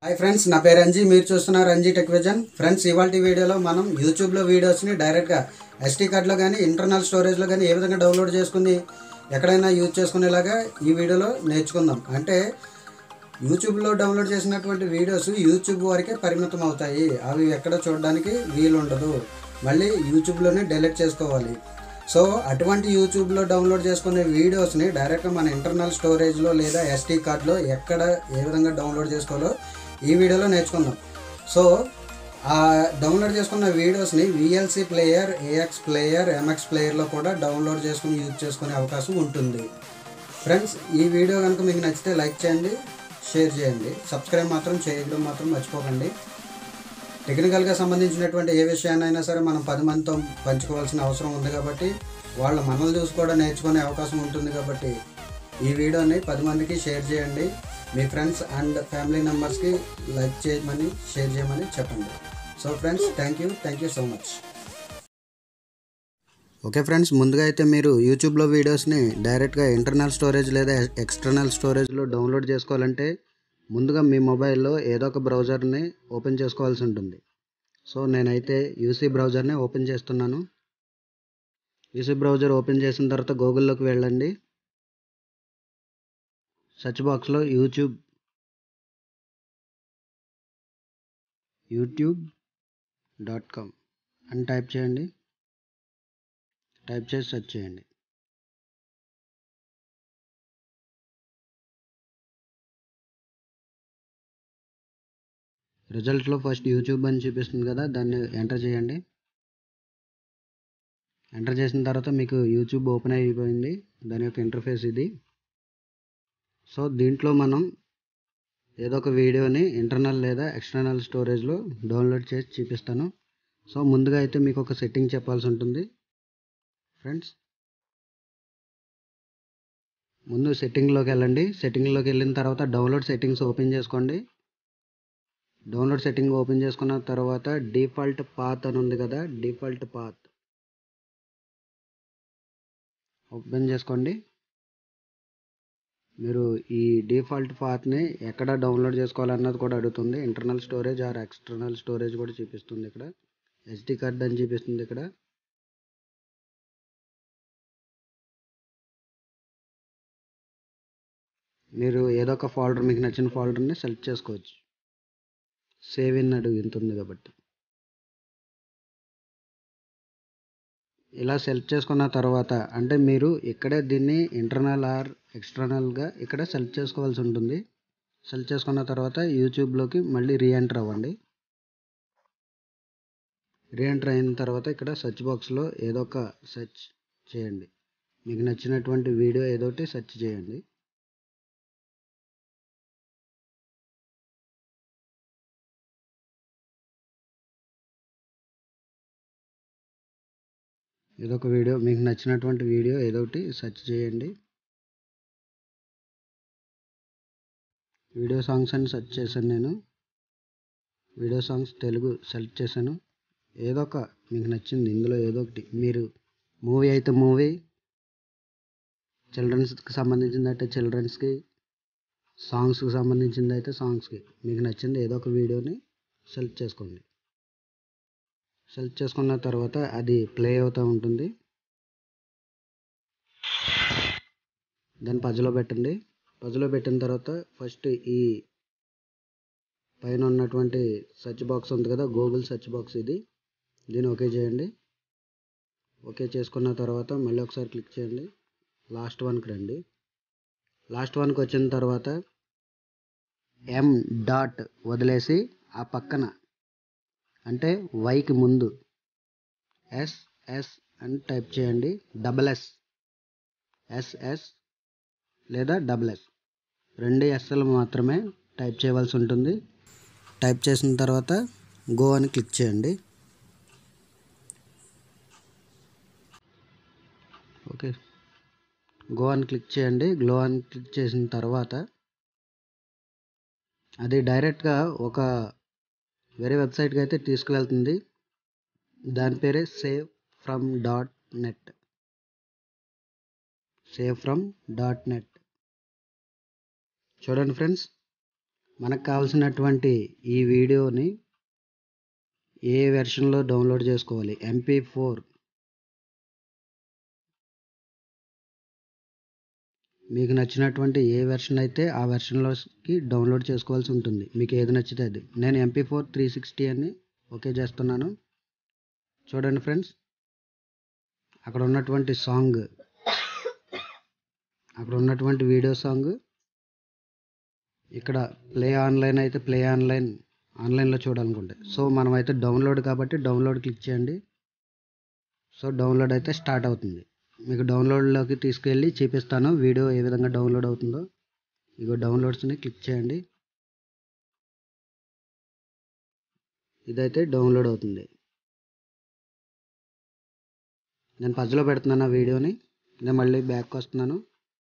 hi friends నా పేరు అంజీ మీరు చూస్తున్నారు అంజీ టెక్ విజన్ ఫ్రెండ్స్ ఇవాళ వీడియోలో మనం యూట్యూబ్లో వీడియోస్ని డైరెక్ట్గా ఎస్టీ కార్డ్లో కానీ ఇంటర్నల్ స్టోరేజ్లో కానీ ఏ విధంగా డౌన్లోడ్ చేసుకుని ఎక్కడైనా యూజ్ చేసుకునేలాగా ఈ వీడియోలో నేర్చుకుందాం అంటే యూట్యూబ్లో డౌన్లోడ్ చేసినటువంటి వీడియోస్ యూట్యూబ్ వరకే పరిమితం అవుతాయి అవి ఎక్కడ చూడడానికి వీలు ఉండదు మళ్ళీ యూట్యూబ్లోనే డెలీట్ చేసుకోవాలి సో అటువంటి యూట్యూబ్లో డౌన్లోడ్ చేసుకునే వీడియోస్ని డైరెక్ట్గా మన ఇంటర్నల్ స్టోరేజ్లో లేదా ఎస్టీ కార్డ్లో ఎక్కడ ఏ విధంగా డౌన్లోడ్ చేసుకోవాలో ఈ వీడియోలో నేర్చుకుందాం సో ఆ డౌన్లోడ్ చేసుకున్న వీడియోస్ని VLC player AX player MX ప్లేయర్లో కూడా డౌన్లోడ్ చేసుకుని యూజ్ చేసుకునే అవకాశం ఉంటుంది ఫ్రెండ్స్ ఈ వీడియో కనుక మీకు నచ్చితే లైక్ చేయండి షేర్ చేయండి సబ్స్క్రైబ్ మాత్రం చేయడం మాత్రం మర్చిపోకండి టెక్నికల్గా సంబంధించినటువంటి ఏ విషయాన్నైనా సరే మనం పది మందితో పంచుకోవాల్సిన అవసరం ఉంది కాబట్టి వాళ్ళ మనల్ని చూసి కూడా నేర్చుకునే అవకాశం ఉంటుంది కాబట్టి ఈ వీడియోని పది మందికి షేర్ చేయండి మీ ఫ్రెండ్స్ అండ్ ఫ్యామిలీ మెంబర్స్కి లైక్ చేయమని షేర్ చేయమని చెప్పండి so friends thank you thank you so much okay friends ముందుగా అయితే మీరు యూట్యూబ్లో వీడియోస్ని డైరెక్ట్గా ఇంటర్నల్ స్టోరేజ్ లేదా ఎక్స్టర్నల్ స్టోరేజ్లో డౌన్లోడ్ చేసుకోవాలంటే ముందుగా మీ మొబైల్లో ఏదో ఒక బ్రౌజర్ని ఓపెన్ చేసుకోవాల్సి ఉంటుంది సో నేనైతే యూసీ బ్రౌజర్ని ఓపెన్ చేస్తున్నాను యూసీ బ్రౌజర్ ఓపెన్ చేసిన తర్వాత గూగుల్లోకి వెళ్ళండి సెర్చ్ బాక్స్లో యూట్యూబ్ యూట్యూబ్ డాట్ కామ్ అని టైప్ చేయండి టైప్ చేసి సెర్చ్ చేయండి రిజల్ట్లో ఫస్ట్ యూట్యూబ్ అని చూపిస్తుంది కదా దాన్ని ఎంటర్ చేయండి ఎంటర్ చేసిన తర్వాత మీకు యూట్యూబ్ ఓపెన్ అయిపోయింది దాని యొక్క ఇంటర్ఫేస్ ఇది సో దీంట్లో మనం ఏదో ఒక వీడియోని ఇంటర్నల్ లేదా ఎక్స్టర్నల్ స్టోరేజ్లో డౌన్లోడ్ చేసి చూపిస్తాను సో ముందుగా అయితే మీకు ఒక సెట్టింగ్ చెప్పాల్సి ఉంటుంది ఫ్రెండ్స్ ముందు సెట్టింగ్లోకి వెళ్ళండి సెట్టింగ్లోకి వెళ్ళిన తర్వాత డౌన్లోడ్ సెట్టింగ్స్ ఓపెన్ చేసుకోండి డౌన్లోడ్ సెట్టింగ్ ఓపెన్ చేసుకున్న తర్వాత డిఫాల్ట్ పాత్ అని ఉంది కదా డిఫాల్ట్ పాత్ ఓపెన్ చేసుకోండి మీరు ఈ డిఫాల్ట్ పాత్ని ఎక్కడ డౌన్లోడ్ చేసుకోవాలన్నది కూడా అడుగుతుంది internal storage or external storage కూడా చూపిస్తుంది ఇక్కడ ఎస్డి కార్డ్ అని చూపిస్తుంది ఇక్కడ మీరు ఏదో ఒక ఫోల్డర్ మీకు నచ్చిన ఫోల్డర్ని సెలెక్ట్ చేసుకోవచ్చు సేవ్ ఇన్ అడుగు ఉంటుంది కాబట్టి ఇలా సెలెక్ట్ చేసుకున్న తర్వాత అంటే మీరు ఇక్కడే దీన్ని ఇంటర్నల్ ఆర్ ఎక్స్టర్నల్గా ఇక్కడ సెలెక్ట్ చేసుకోవాల్సి ఉంటుంది సెలెక్ట్ చేసుకున్న తర్వాత యూట్యూబ్లోకి మళ్ళీ రీఎంటర్ అవ్వండి రీఎంటర్ అయిన తర్వాత ఇక్కడ సెర్చ్ బాక్స్లో ఏదో ఒక సెర్చ్ చేయండి మీకు నచ్చినటువంటి వీడియో ఏదో ఒకటి సెర్చ్ చేయండి ఏదో ఒక వీడియో మీకు నచ్చినటువంటి వీడియో ఏదో ఒకటి సెర్చ్ చేయండి వీడియో సాంగ్స్ అని సెర్చ్ చేశాను నేను వీడియో సాంగ్స్ తెలుగు సెలెక్ట్ చేశాను ఏదో ఒక మీకు నచ్చింది ఇందులో ఏదో ఒకటి మీరు మూవీ అయితే మూవీ చిల్డ్రన్స్కి సంబంధించింది అయితే చిల్డ్రన్స్కి సాంగ్స్కి సంబంధించింది అయితే సాంగ్స్కి మీకు నచ్చింది ఏదో ఒక వీడియోని సెలెక్ట్ చేసుకోండి సెలెక్ట్ చేసుకున్న తర్వాత అది ప్లే అవుతూ ఉంటుంది దాన్ని పజలో పెట్టండి పజలో పెట్టిన తర్వాత ఫస్ట్ ఈ పైన ఉన్నటువంటి సెర్చ్ బాక్స్ ఉంది కదా గూగుల్ సెర్చ్ బాక్స్ ఇది దీన్ని ఓకే చేయండి ఓకే చేసుకున్న తర్వాత మళ్ళీ ఒకసారి క్లిక్ చేయండి లాస్ట్ వన్కి రండి లాస్ట్ వన్కి వచ్చిన తర్వాత ఎం డాట్ వదిలేసి ఆ పక్కన అంటే వైకి ముందు ఎస్ ఎస్ అని టైప్ చేయండి డబల్ ఎస్ ఎస్ఎస్ లేదా డబల్ ఎస్ రెండు ఎస్ఎల్ మాత్రమే టైప్ చేయవలసి ఉంటుంది టైప్ చేసిన తర్వాత గో అని క్లిక్ చేయండి ఓకే గో అని క్లిక్ చేయండి గ్లో అని క్లిక్ చేసిన తర్వాత అది డైరెక్ట్గా ఒక వేరే వెబ్సైట్కి అయితే తీసుకువెళ్తుంది దాని పేరే save from dot net save from dot net చూడండి ఫ్రెండ్స్ మనకు కావాల్సినటువంటి ఈ వీడియోని ఏ వెర్షన్లో డౌన్లోడ్ చేసుకోవాలి ఎంపీ ఫోర్ మీకు నచ్చినటువంటి ఏ వెర్షన్ అయితే ఆ వెర్షన్లోకి డౌన్లోడ్ చేసుకోవాల్సి ఉంటుంది మీకు ఏది నచ్చితే అది నేను ఎంపీ ఫోర్ త్రీ సిక్స్టీ అని ఓకే చేస్తున్నాను చూడండి ఫ్రెండ్స్ అక్కడ ఉన్నటువంటి సాంగ్ అక్కడ ఉన్నటువంటి వీడియో సాంగ్ ఇక్కడ ప్లే ఆన్లైన్ అయితే ప్లే ఆన్లైన్ ఆన్లైన్లో చూడాలనుకుంటే సో మనం అయితే డౌన్లోడ్ కాబట్టి డౌన్లోడ్ క్లిక్ చేయండి సో డౌన్లోడ్ అయితే స్టార్ట్ అవుతుంది మీకు డౌన్లోడ్లోకి తీసుకెళ్ళి చూపిస్తాను వీడియో ఏ విధంగా డౌన్లోడ్ అవుతుందో ఇగో డౌన్లోడ్స్ని క్లిక్ చేయండి ఇదైతే డౌన్లోడ్ అవుతుంది నేను పజ్లో పెడుతున్నాను ఆ వీడియోని నేను మళ్ళీ బ్యాక్ వస్తున్నాను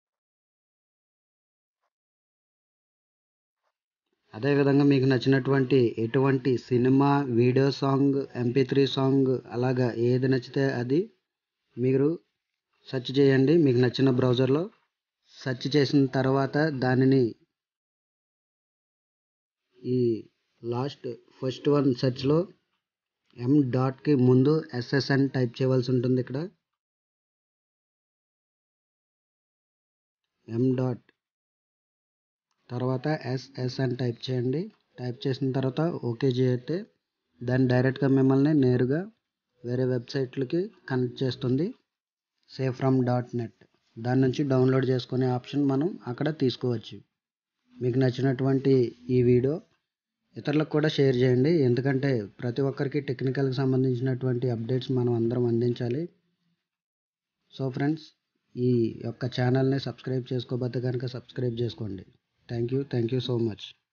అదేవిధంగా మీకు నచ్చినటువంటి ఎటువంటి cinema video song MP three song అలాగా ఏది నచ్చితే అది మీరు సెర్చ్ చేయండి మీకు నచ్చిన బ్రౌజర్లో సెర్చ్ చేసిన తర్వాత దానిని ఈ లాస్ట్ ఫస్ట్ వన్ సెర్చ్లో ఎం డాట్కి ముందు ఎస్ఎస్ఎన్ టైప్ చేయవలసి ఉంటుంది ఇక్కడ ఎం డాట్ తర్వాత ఎస్ఎస్ఎన్ టైప్ చేయండి టైప్ చేసిన తర్వాత ఓకే చేస్తే దాన్ని డైరెక్ట్గా మిమ్మల్ని నేరుగా వేరే వెబ్సైట్లకి కనెక్ట్ చేస్తుంది సేవ్ ఫ్రమ్ డాట్ నెట్ దాని నుంచి డౌన్లోడ్ చేసుకునే ఆప్షన్ మనం అక్కడ తీసుకోవచ్చు మీకు నచ్చినటువంటి ఈ వీడియో ఇతరులకు కూడా షేర్ చేయండి ఎందుకంటే ప్రతి ఒక్కరికి టెక్నికల్కి సంబంధించినటువంటి అప్డేట్స్ మనం అందరం అందించాలి సో ఫ్రెండ్స్ ఈ యొక్క ఛానల్ని సబ్స్క్రైబ్ చేసుకోబోతే కనుక సబ్స్క్రైబ్ చేసుకోండి thank you thank you so much